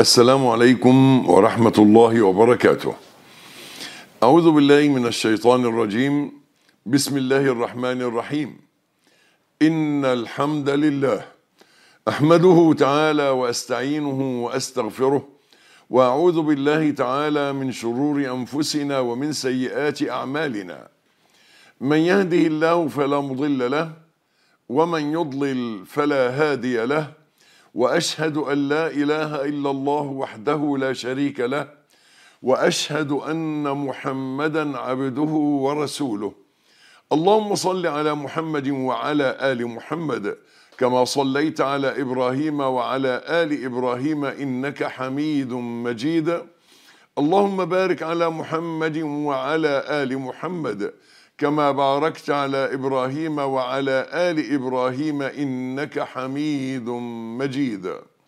السلام عليكم ورحمة الله وبركاته. أعوذ بالله من الشيطان الرجيم. بسم الله الرحمن الرحيم. إن الحمد لله أحمده تعالى وأستعينه وأستغفره وأعوذ بالله تعالى من شرور أنفسنا ومن سيئات أعمالنا. من يهده الله فلا مضل له ومن يضلل فلا هادي له واشهد ان لا اله الا الله وحده لا شريك له واشهد ان محمدا عبده ورسوله اللهم صل على محمد وعلى ال محمد كما صليت على ابراهيم وعلى ال ابراهيم انك حميد مجيد اللهم بارك على محمد وعلى ال محمد كما باركت على ابراهيم وعلى ال ابراهيم انك حميد مجيد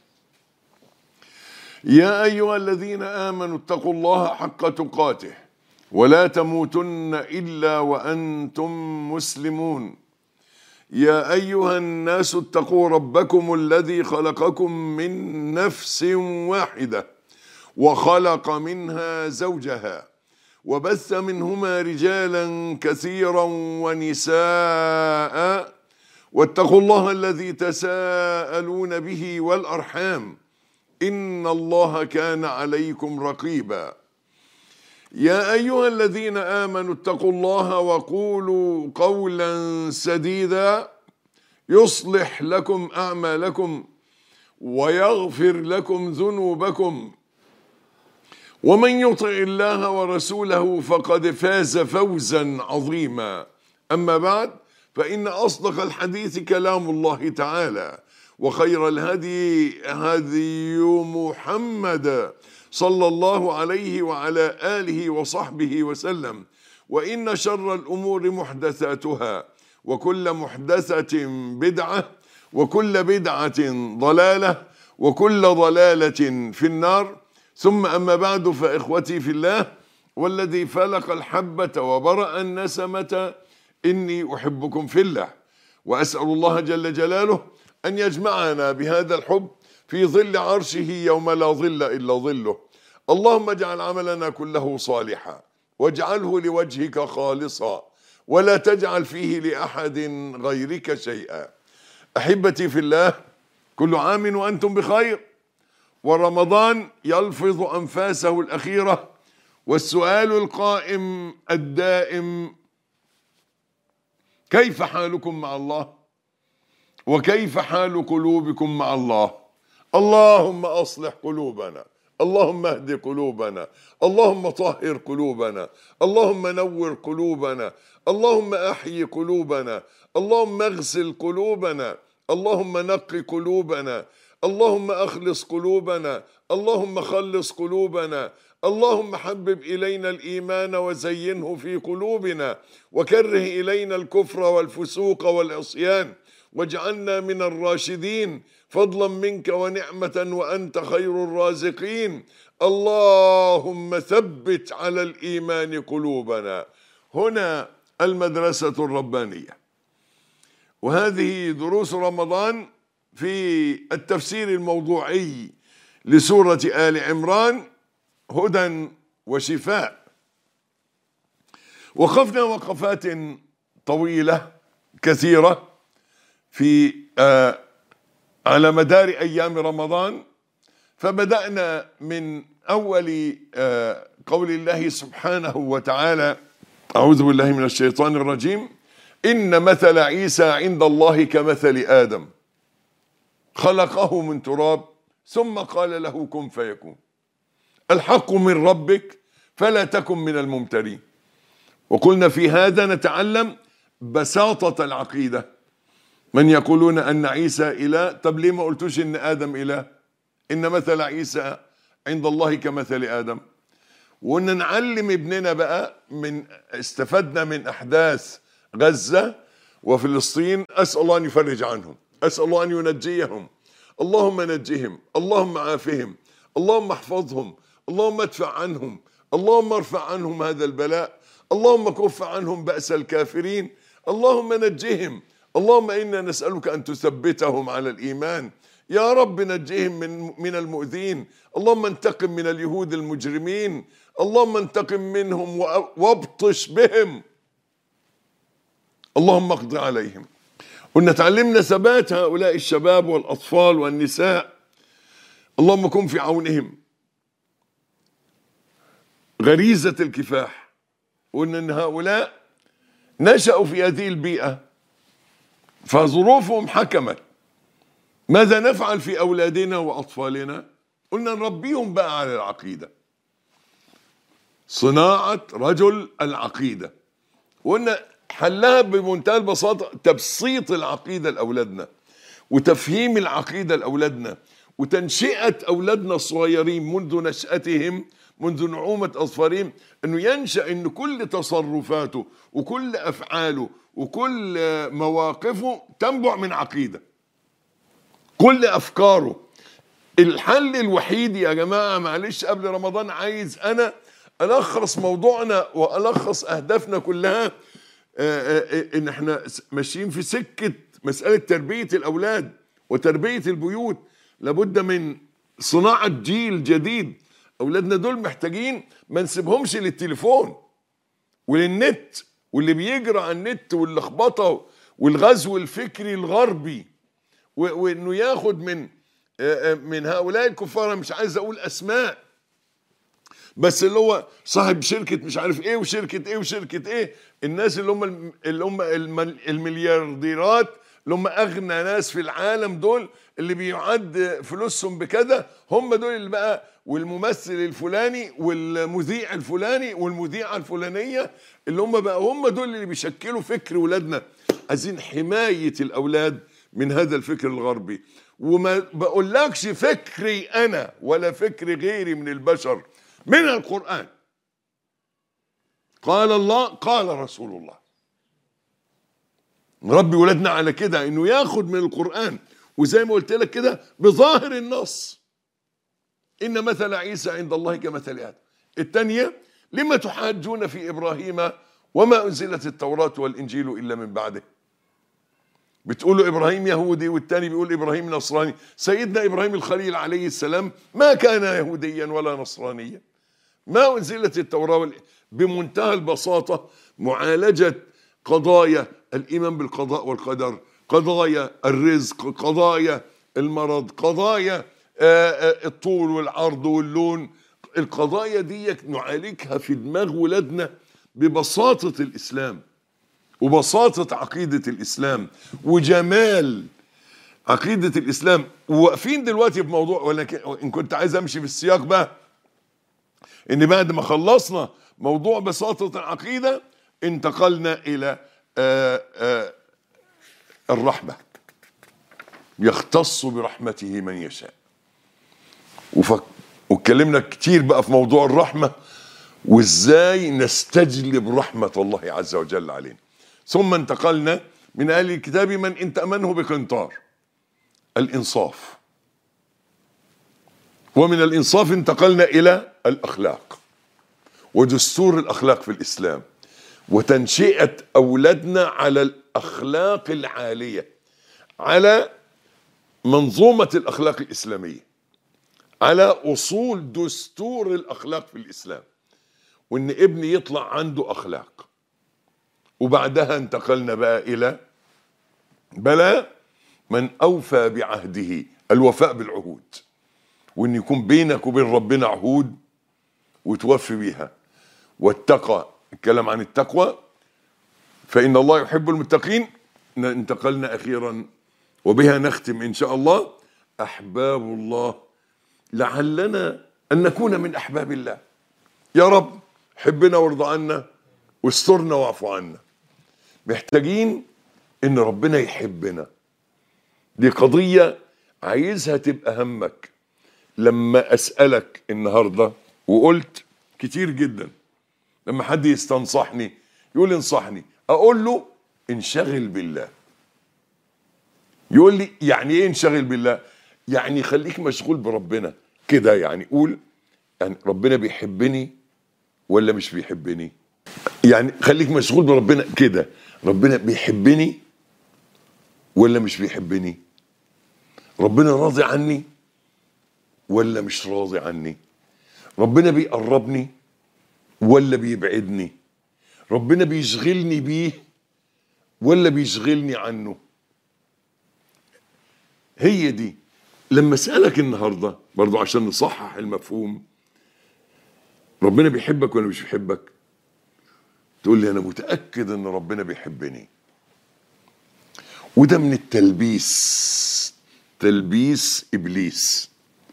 يا ايها الذين امنوا اتقوا الله حق تقاته ولا تموتن الا وانتم مسلمون يا ايها الناس اتقوا ربكم الذي خلقكم من نفس واحده وخلق منها زوجها وبث منهما رجالا كثيرا ونساء واتقوا الله الذي تساءلون به والارحام ان الله كان عليكم رقيبا يا ايها الذين امنوا اتقوا الله وقولوا قولا سديدا يصلح لكم اعمالكم ويغفر لكم ذنوبكم ومن يطع الله ورسوله فقد فاز فوزا عظيما اما بعد فان اصدق الحديث كلام الله تعالى وخير الهدي هدي محمد صلى الله عليه وعلى اله وصحبه وسلم وان شر الامور محدثاتها وكل محدثه بدعه وكل بدعه ضلاله وكل ضلاله في النار ثم أما بعد فإخوتي في الله والذي فلق الحبة وبرأ النسمة إني أحبكم في الله وأسأل الله جل جلاله أن يجمعنا بهذا الحب في ظل عرشه يوم لا ظل إلا ظله اللهم اجعل عملنا كله صالحا واجعله لوجهك خالصا ولا تجعل فيه لأحد غيرك شيئا أحبتي في الله كل عام وأنتم بخير ورمضان يلفظ انفاسه الاخيره والسؤال القائم الدائم كيف حالكم مع الله وكيف حال قلوبكم مع الله اللهم اصلح قلوبنا اللهم اهد قلوبنا اللهم طهر قلوبنا اللهم نور قلوبنا اللهم احيي قلوبنا اللهم اغسل قلوبنا اللهم نق قلوبنا اللهم اخلص قلوبنا اللهم خلص قلوبنا اللهم حبب الينا الايمان وزينه في قلوبنا وكره الينا الكفر والفسوق والعصيان واجعلنا من الراشدين فضلا منك ونعمه وانت خير الرازقين اللهم ثبت على الايمان قلوبنا هنا المدرسه الربانيه وهذه دروس رمضان في التفسير الموضوعي لسورة آل عمران هدى وشفاء وقفنا وقفات طويلة كثيرة في آه على مدار أيام رمضان فبدأنا من أول آه قول الله سبحانه وتعالى أعوذ بالله من الشيطان الرجيم إن مثل عيسى عند الله كمثل آدم خلقه من تراب ثم قال له كن فيكون الحق من ربك فلا تكن من الممترين وقلنا في هذا نتعلم بساطة العقيدة من يقولون أن عيسى إله طب ليه ما قلتوش إن آدم إله إن مثل عيسى عند الله كمثل آدم وإن نعلم ابننا بقى من استفدنا من أحداث غزة وفلسطين أسأل الله أن يفرج عنهم أسأل الله أن ينجيهم اللهم نجهم اللهم عافهم اللهم احفظهم اللهم ادفع عنهم اللهم ارفع عنهم هذا البلاء اللهم كف عنهم بأس الكافرين اللهم نجهم اللهم انا نسالك ان تثبتهم على الايمان يا رب نجيهم من من المؤذين اللهم انتقم من اليهود المجرمين اللهم انتقم منهم وابطش بهم اللهم اقض عليهم قلنا تعلمنا ثبات هؤلاء الشباب والاطفال والنساء اللهم كن في عونهم غريزه الكفاح قلنا ان هؤلاء نشأوا في هذه البيئة فظروفهم حكمت ماذا نفعل في أولادنا وأطفالنا قلنا نربيهم بقى على العقيدة صناعة رجل العقيدة قلنا حلها بمنتهى البساطة تبسيط العقيدة لأولادنا وتفهيم العقيدة لأولادنا وتنشئة أولادنا الصغيرين منذ نشأتهم منذ نعومة أظفارهم أنه ينشأ أن كل تصرفاته وكل أفعاله وكل مواقفه تنبع من عقيدة كل أفكاره الحل الوحيد يا جماعة معلش قبل رمضان عايز أنا ألخص موضوعنا وألخص أهدافنا كلها إن احنا ماشيين في سكة مسألة تربية الأولاد وتربية البيوت لابد من صناعة جيل جديد اولادنا دول محتاجين ما نسيبهمش للتليفون وللنت واللي بيجرى على النت واللخبطه والغزو الفكري الغربي وانه ياخد من من هؤلاء الكفار مش عايز اقول اسماء بس اللي هو صاحب شركه مش عارف ايه وشركه ايه وشركه ايه الناس اللي هم اللي هم المليارديرات اللي هم اغنى ناس في العالم دول اللي بيعد فلوسهم بكذا هم دول اللي بقى والممثل الفلاني والمذيع الفلاني والمذيعه الفلانيه اللي هم بقى هم دول اللي بيشكلوا فكر ولادنا عايزين حمايه الاولاد من هذا الفكر الغربي وما بقولكش فكري انا ولا فكر غيري من البشر من القران قال الله قال رسول الله نربي ولادنا على كده انه ياخد من القران وزي ما قلت لك كده بظاهر النص ان مثل عيسى عند الله كمثل ادم الثانيه لما تحاجون في ابراهيم وما انزلت التوراه والانجيل الا من بعده بتقولوا ابراهيم يهودي والثاني بيقول ابراهيم نصراني سيدنا ابراهيم الخليل عليه السلام ما كان يهوديا ولا نصرانيا ما انزلت التوراه بمنتهى البساطه معالجه قضايا الايمان بالقضاء والقدر قضايا الرزق قضايا المرض قضايا الطول والعرض واللون القضايا دي نعالجها في دماغ ولادنا ببساطة الإسلام وبساطة عقيدة الإسلام وجمال عقيدة الإسلام وواقفين دلوقتي في موضوع ولكن إن كنت عايز أمشي في السياق بقى إن بعد ما خلصنا موضوع بساطة العقيدة انتقلنا إلى آآ آآ الرحمة يختص برحمته من يشاء وفك... واتكلمنا كتير بقى في موضوع الرحمة وازاي نستجلب رحمة الله عز وجل علينا ثم انتقلنا من أهل الكتاب من إن تأمنه بقنطار الإنصاف ومن الإنصاف انتقلنا إلى الأخلاق ودستور الأخلاق في الإسلام وتنشئة أولادنا على الأخلاق العالية على منظومة الأخلاق الإسلامية على أصول دستور الأخلاق في الإسلام وإن ابني يطلع عنده أخلاق وبعدها انتقلنا بقى إلى بلى من أوفى بعهده الوفاء بالعهود وإن يكون بينك وبين ربنا عهود وتوفي بيها والتقى الكلام عن التقوى فإن الله يحب المتقين انتقلنا أخيرا وبها نختم إن شاء الله أحباب الله لعلنا أن نكون من أحباب الله يا رب حبنا وارضى عنا واسترنا واعف عنا محتاجين ان ربنا يحبنا دي قضية عايزها تبقى همك لما اسألك النهاردة وقلت كتير جدا لما حد يستنصحني يقول انصحني اقول له انشغل بالله يقول لي يعني ايه انشغل بالله يعني خليك مشغول بربنا كده يعني قول يعني ربنا بيحبني ولا مش بيحبني يعني خليك مشغول بربنا كده ربنا بيحبني ولا مش بيحبني ربنا راضي عني ولا مش راضي عني ربنا بيقربني ولا بيبعدني ربنا بيشغلني بيه ولا بيشغلني عنه هي دي لما اسالك النهارده برضو عشان نصحح المفهوم ربنا بيحبك ولا مش بيحبك تقول لي انا متاكد ان ربنا بيحبني وده من التلبيس تلبيس ابليس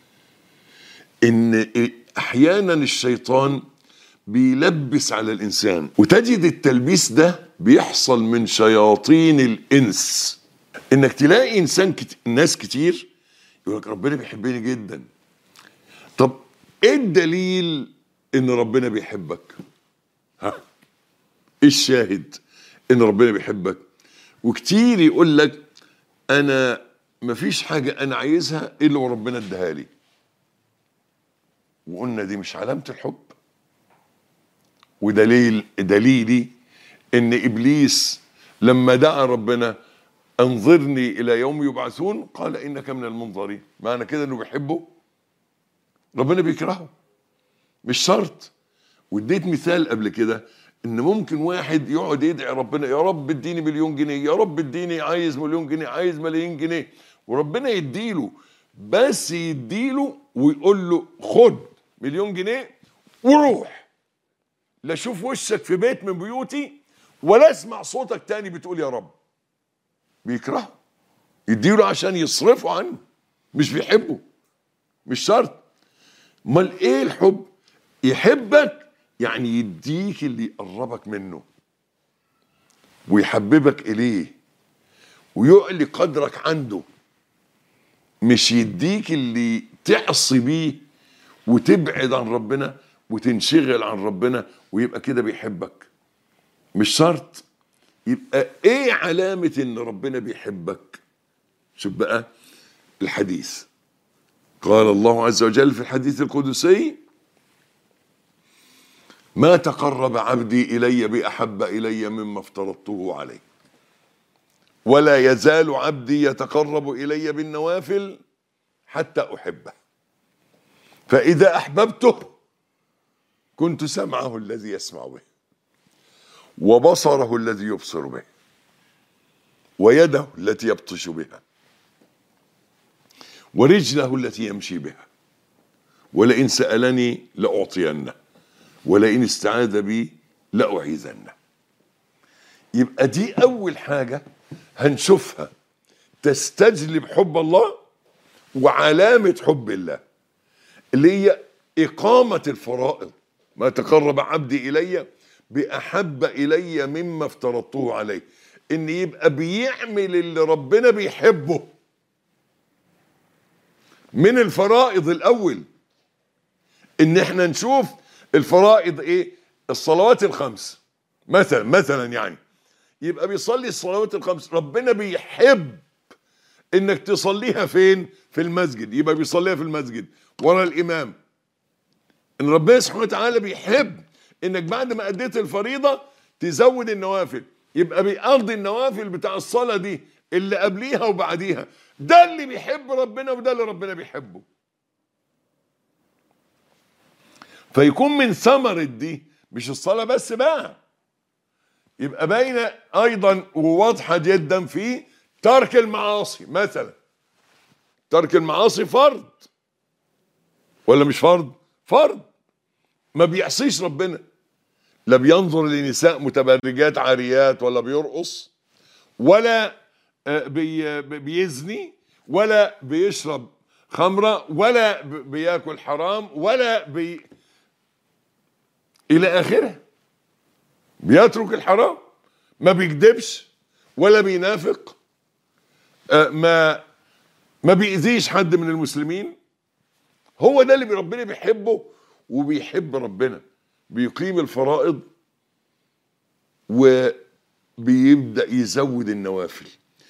ان احيانا الشيطان بيلبس على الانسان وتجد التلبيس ده بيحصل من شياطين الانس انك تلاقي انسان كت... ناس كتير يقول لك ربنا بيحبني جدا طب ايه الدليل ان ربنا بيحبك ها ايه الشاهد ان ربنا بيحبك وكتير يقول لك انا مفيش حاجه انا عايزها الا وربنا اداها لي وقلنا دي مش علامه الحب ودليل دليلي ان ابليس لما دعا ربنا انظرني الى يوم يبعثون قال انك من المنظرين معنى كده انه بيحبه ربنا بيكرهه مش شرط واديت مثال قبل كده ان ممكن واحد يقعد يدعي ربنا يا رب اديني مليون جنيه يا رب اديني عايز مليون جنيه عايز ملايين جنيه وربنا يديله بس يديله ويقول له خد مليون جنيه وروح لا اشوف وشك في بيت من بيوتي ولا اسمع صوتك تاني بتقول يا رب بيكرهه يديله عشان يصرفه عنه مش بيحبه مش شرط امال ايه الحب يحبك يعني يديك اللي يقربك منه ويحببك اليه ويعلي قدرك عنده مش يديك اللي تعصي بيه وتبعد عن ربنا وتنشغل عن ربنا ويبقى كده بيحبك مش شرط يبقى ايه علامة ان ربنا بيحبك شوف بقى الحديث قال الله عز وجل في الحديث القدسي ما تقرب عبدي الي باحب الي مما افترضته عليه ولا يزال عبدي يتقرب الي بالنوافل حتى احبه فاذا احببته كنت سمعه الذي يسمع به وبصره الذي يبصر به ويده التي يبطش بها ورجله التي يمشي بها ولئن سألني لأعطينه ولئن استعاذ بي لأعيذنه يبقى دي أول حاجة هنشوفها تستجلب حب الله وعلامة حب الله اللي هي إقامة الفرائض ما تقرب عبدي إلي بأحب إلي مما افترضته عليه إن يبقى بيعمل اللي ربنا بيحبه من الفرائض الأول إن إحنا نشوف الفرائض إيه الصلوات الخمس مثلا مثلا يعني يبقى بيصلي الصلوات الخمس ربنا بيحب انك تصليها فين في المسجد يبقى بيصليها في المسجد ورا الامام ان ربنا سبحانه وتعالى بيحب انك بعد ما اديت الفريضه تزود النوافل يبقى بيقضي النوافل بتاع الصلاه دي اللي قبليها وبعديها ده اللي بيحب ربنا وده اللي ربنا بيحبه فيكون من ثمرة دي مش الصلاة بس بقى يبقى باينة أيضا وواضحة جدا في ترك المعاصي مثلا ترك المعاصي فرض ولا مش فرض فرض ما بيعصيش ربنا لا بينظر لنساء متبرجات عاريات ولا بيرقص ولا بي بيزني ولا بيشرب خمرة ولا بياكل حرام ولا بي إلى آخره بيترك الحرام ما بيكذبش ولا بينافق ما ما بيأذيش حد من المسلمين هو ده اللي ربنا بيحبه وبيحب ربنا بيقيم الفرائض وبيبدأ يزود النوافل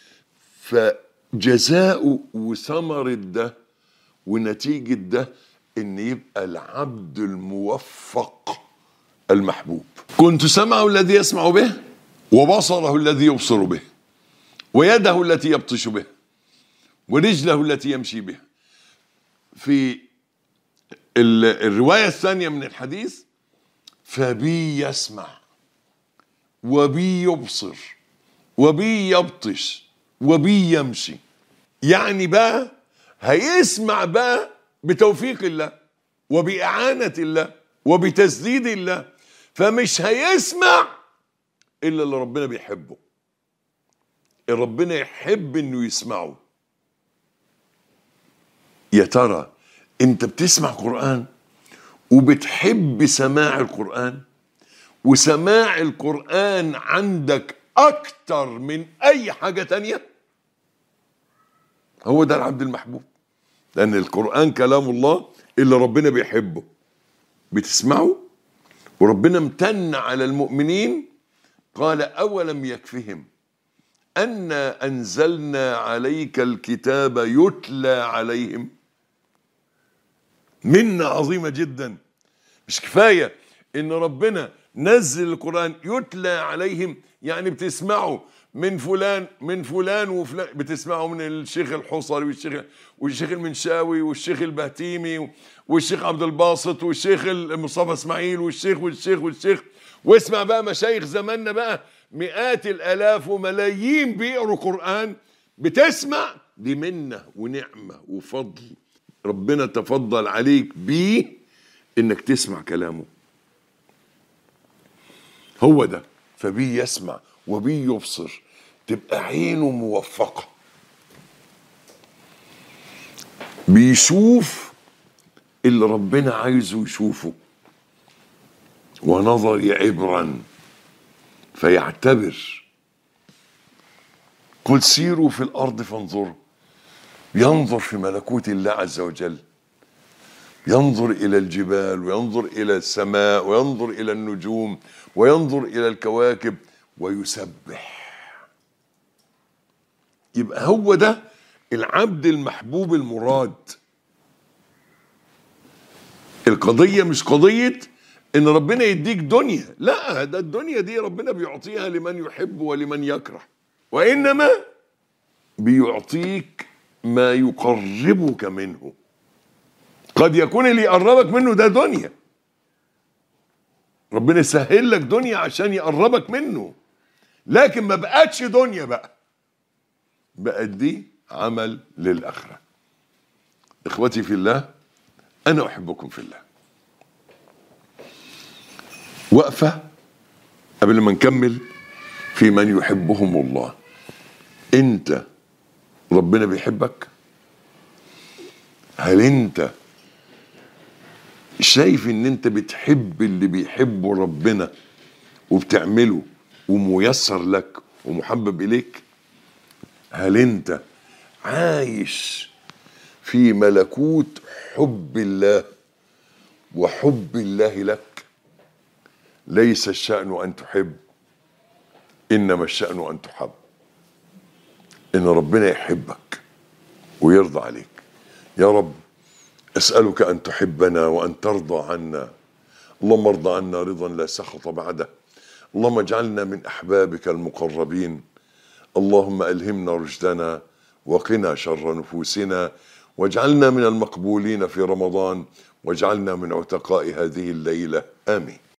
فجزاؤه وثمرة ده ونتيجة ده ان يبقى العبد الموفق المحبوب كنت سمعه الذي يسمع به وبصره الذي يبصر به ويده التي يبطش بها ورجله التي يمشي بها في ال- الرواية الثانية من الحديث فبي يسمع وبي يبصر وبي يبطش وبي يمشي يعني بقى هيسمع بقى بتوفيق الله وبإعانة الله وبتسديد الله فمش هيسمع إلا اللي ربنا بيحبه ربنا يحب إنه يسمعه يا ترى أنت بتسمع قرآن وبتحب سماع القرآن وسماع القرآن عندك أكتر من أي حاجة تانية هو ده العبد المحبوب لأن القرآن كلام الله اللي ربنا بيحبه بتسمعه وربنا امتن على المؤمنين قال أولم يكفهم أنا أنزلنا عليك الكتاب يتلى عليهم منة عظيمة جدا مش كفاية إن ربنا نزل القرآن يتلى عليهم يعني بتسمعه من فلان من فلان وفلان بتسمعه من الشيخ الحصري والشيخ والشيخ المنشاوي والشيخ البهتيمي والشيخ عبد الباسط والشيخ مصطفى اسماعيل والشيخ والشيخ والشيخ واسمع بقى مشايخ زماننا بقى مئات الالاف وملايين بيقروا قران بتسمع دي منه ونعمه وفضل ربنا تفضل عليك بيه انك تسمع كلامه هو ده فبيه يسمع وبيه يبصر تبقى عينه موفقة بيشوف اللي ربنا عايزه يشوفه ونظري عبرا فيعتبر قل سيروا في الأرض فانظروا ينظر في ملكوت الله عز وجل ينظر إلى الجبال وينظر إلى السماء وينظر إلى النجوم وينظر إلى الكواكب ويسبح يبقى هو ده العبد المحبوب المراد القضية مش قضية ان ربنا يديك دنيا لا ده الدنيا دي ربنا بيعطيها لمن يحب ولمن يكره وانما بيعطيك ما يقربك منه قد يكون اللي يقربك منه ده دنيا ربنا يسهل لك دنيا عشان يقربك منه لكن ما بقتش دنيا بقى بقت دي عمل للآخرة إخوتي في الله أنا أحبكم في الله وقفة قبل ما نكمل في من يحبهم الله أنت ربنا بيحبك هل أنت شايف ان انت بتحب اللي بيحبه ربنا وبتعمله وميسر لك ومحبب اليك هل انت عايش في ملكوت حب الله وحب الله لك ليس الشأن أن تحب إنما الشأن أن تحب إن ربنا يحبك ويرضى عليك يا رب أسألك أن تحبنا وأن ترضى عنا اللهم ارضى عنا رضا لا سخط بعده اللهم اجعلنا من أحبابك المقربين اللهم ألهمنا رشدنا وقنا شر نفوسنا واجعلنا من المقبولين في رمضان واجعلنا من عتقاء هذه الليلة آمين